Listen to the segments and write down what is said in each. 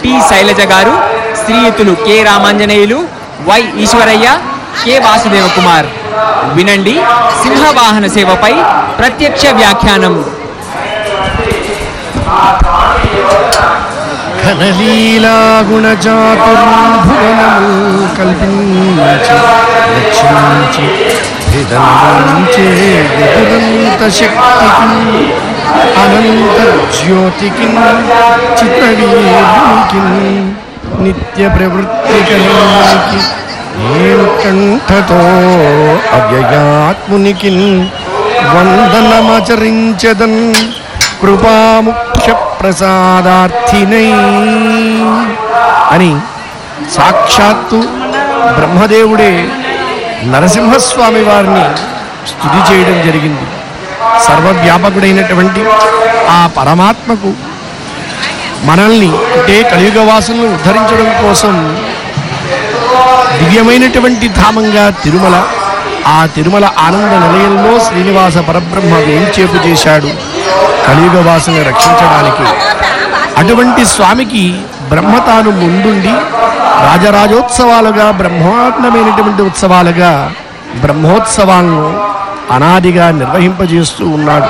T Shailaja garu శ్రీయుతులు K Ramanjaneyulu Y Eswaraiah K Vasudeva Kumar వినండి సింహవాహన సేవపై ప్రత్యక్ష వ్యాఖ్యానం ఘనలీలాగుణచాతుర్భువనము కల్పించి రక్షించి విదంచే విదురంత శక్తికి అనంత జ్యోతికి చిత్రవీరునికి నిత్య ప్రవృత్తి కలిగి కంఠతో అవ్యయాత్మునికి వందనమాచరించదన్ కృపాముఖ్య ప్రసాదార్థినై అని సాక్షాత్తు బ్రహ్మదేవుడే నరసింహస్వామి వారిని స్తుతి చేయడం జరిగింది సర్వవ్యాపకుడైనటువంటి ఆ పరమాత్మకు మనల్ని అంటే కలియుగ వాసులను ఉద్ధరించడం కోసం దివ్యమైనటువంటి ధామంగా తిరుమల ఆ తిరుమల ఆనంద నిలయంలో శ్రీనివాస పరబ్రహ్మ వేంచేపు చేశాడు కలియుగ వాసుని రక్షించడానికి అటువంటి స్వామికి బ్రహ్మ తాను ముందుండి రాజరాజోత్సవాలుగా బ్రహ్మాండమైనటువంటి ఉత్సవాలుగా బ్రహ్మోత్సవాలను అనాదిగా నిర్వహింపజేస్తూ ఉన్నాడు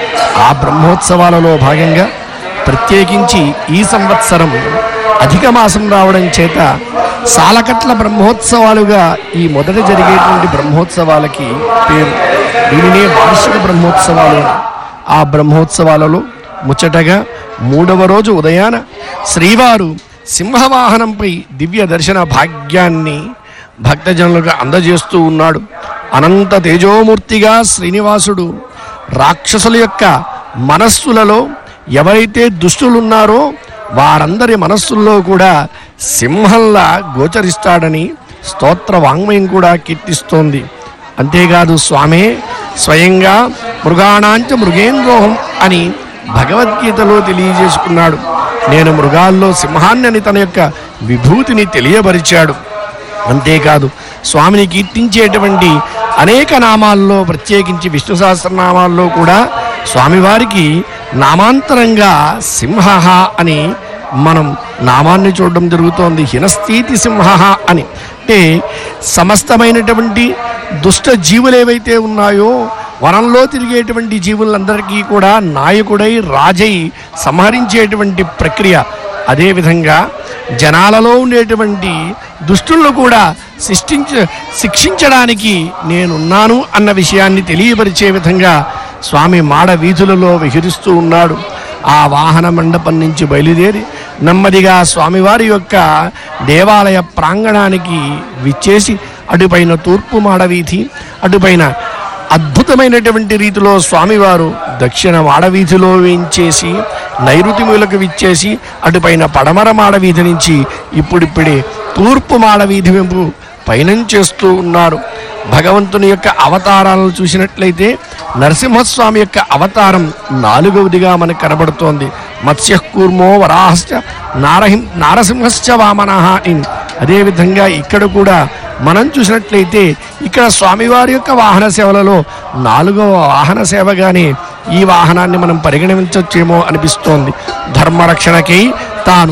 ఆ బ్రహ్మోత్సవాలలో భాగంగా ప్రత్యేకించి ఈ సంవత్సరం అధిక మాసం రావడం చేత సాలకట్ల బ్రహ్మోత్సవాలుగా ఈ మొదట జరిగేటువంటి బ్రహ్మోత్సవాలకి పేరు దీనినే వార్షిక బ్రహ్మోత్సవాలు అని. ఆ బ్రహ్మోత్సవాలలో ముచ్చటగా మూడవ రోజు ఉదయాన శ్రీవారు సింహవాహనంపై దివ్య దర్శన భాగ్యాన్ని భక్తజనులకు అందజేస్తూ ఉన్నాడు అనంత తేజోమూర్తిగా శ్రీనివాసుడు రాక్షసుల యొక్క మనస్సులలో ఎవరైతే దుష్టులున్నారో వారందరి మనస్సుల్లో కూడా సింహంలా గోచరిస్తాడని స్తోత్ర వాంగ్మయం కూడా కీర్తిస్తోంది అంతేకాదు స్వామే స్వయంగా మృగాణాంచ మృగేంద్రోహం అని భగవద్గీతలో తెలియజేసుకున్నాడు నేను మృగాల్లో సింహాన్ని అని తన యొక్క విభూతిని తెలియపరిచాడు అంతేకాదు స్వామిని కీర్తించేటువంటి అనేక నామాల్లో ప్రత్యేకించి విష్ణు సహస్రనామాల్లో కూడా స్వామివారికి నామాంతరంగా సింహ అని మనం నామాన్ని చూడడం జరుగుతోంది హినస్థితి సింహ అని అంటే సమస్తమైనటువంటి దుష్ట జీవులు ఏవైతే ఉన్నాయో వనంలో తిరిగేటువంటి జీవులందరికీ కూడా నాయకుడై రాజై సంహరించేటువంటి ప్రక్రియ అదేవిధంగా జనాలలో ఉండేటువంటి దుష్టులను కూడా శిష్టించ శిక్షించడానికి నేనున్నాను అన్న విషయాన్ని తెలియపరిచే విధంగా స్వామి మాడ వీధులలో విహరిస్తూ ఉన్నాడు ఆ వాహన మండపం నుంచి బయలుదేరి నెమ్మదిగా స్వామివారి యొక్క దేవాలయ ప్రాంగణానికి విచ్చేసి అటుపైన తూర్పు మాడ వీధి అటుపైన అద్భుతమైనటువంటి రీతిలో స్వామివారు దక్షిణ మాడవీధిలో వేయించేసి నైరుతి మూలకు విచ్చేసి అటుపైన పడమర మాడవీధి నుంచి ఇప్పుడిప్పుడే తూర్పు మాడవీధి వెంపు పయనం చేస్తూ ఉన్నారు భగవంతుని యొక్క అవతారాలను చూసినట్లయితే నరసింహస్వామి యొక్క అవతారం నాలుగవదిగా మనకు కనబడుతోంది మత్స్య కూర్మో వరాహశ్చ నారహిం నారసింహశ్చ వామనః ఇన్ అదేవిధంగా ఇక్కడ కూడా మనం చూసినట్లయితే ఇక్కడ స్వామివారి యొక్క వాహన సేవలలో నాలుగవ వాహన సేవగానే ఈ వాహనాన్ని మనం పరిగణించవచ్చేమో అనిపిస్తోంది ధర్మరక్షణకై తాను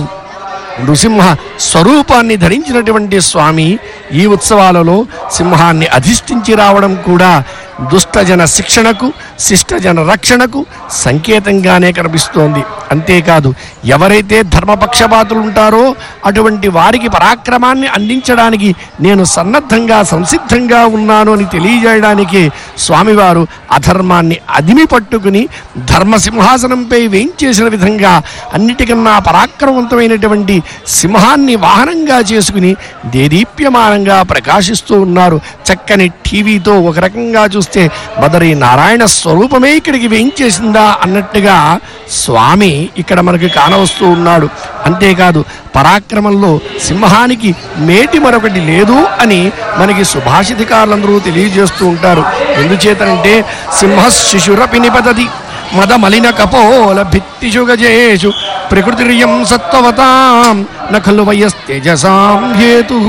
నృసింహ స్వరూపాన్ని ధరించినటువంటి స్వామి ఈ ఉత్సవాలలో సింహాన్ని అధిష్ఠించి రావడం కూడా దుష్టజన శిక్షణకు శిష్టజన రక్షణకు సంకేతంగానే కనిపిస్తోంది అంతేకాదు ఎవరైతే ధర్మపక్షపాతులు ఉంటారో అటువంటి వారికి పరాక్రమాన్ని అందించడానికి నేను సన్నద్ధంగా సంసిద్ధంగా ఉన్నాను అని తెలియజేయడానికి స్వామివారు అధర్మాన్ని అదిమి పట్టుకుని ధర్మసింహాసనంపై వేయించేసిన విధంగా అన్నిటికన్నా పరాక్రమవంతమైనటువంటి సింహాన్ని వాహనంగా చేసుకుని దేదీప్యమానంగా ప్రకాశిస్తూ ఉన్నారు చక్కని టీవీతో ఒక రకంగా చూస్తే మదరి నారాయణ స్వరూపమే ఇక్కడికి వేయించేసిందా అన్నట్టుగా స్వామి ఇక్కడ మనకు కానవస్తూ ఉన్నాడు అంతేకాదు పరాక్రమంలో సింహానికి మేటి మరొకటి లేదు అని మనకి సుభాషితకారులందరూ తెలియజేస్తూ ఉంటారు ఎందుచేతనంటే సింహ శిశురపి నిపతది మద మలిన కపోల భిత్తిషు గజేషు ప్రకృతిరియం సత్వవతాం నఖలు వయస్తేజసాం హేతు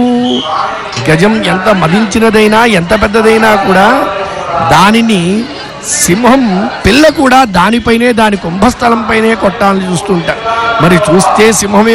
గజం ఎంత మదించినదైనా ఎంత పెద్దదైనా కూడా దానిని సింహం పిల్ల కూడా దానిపైనే దాని కుంభస్థలంపైనే కొట్టాలని చూస్తుంటారు మరి చూస్తే సింహమే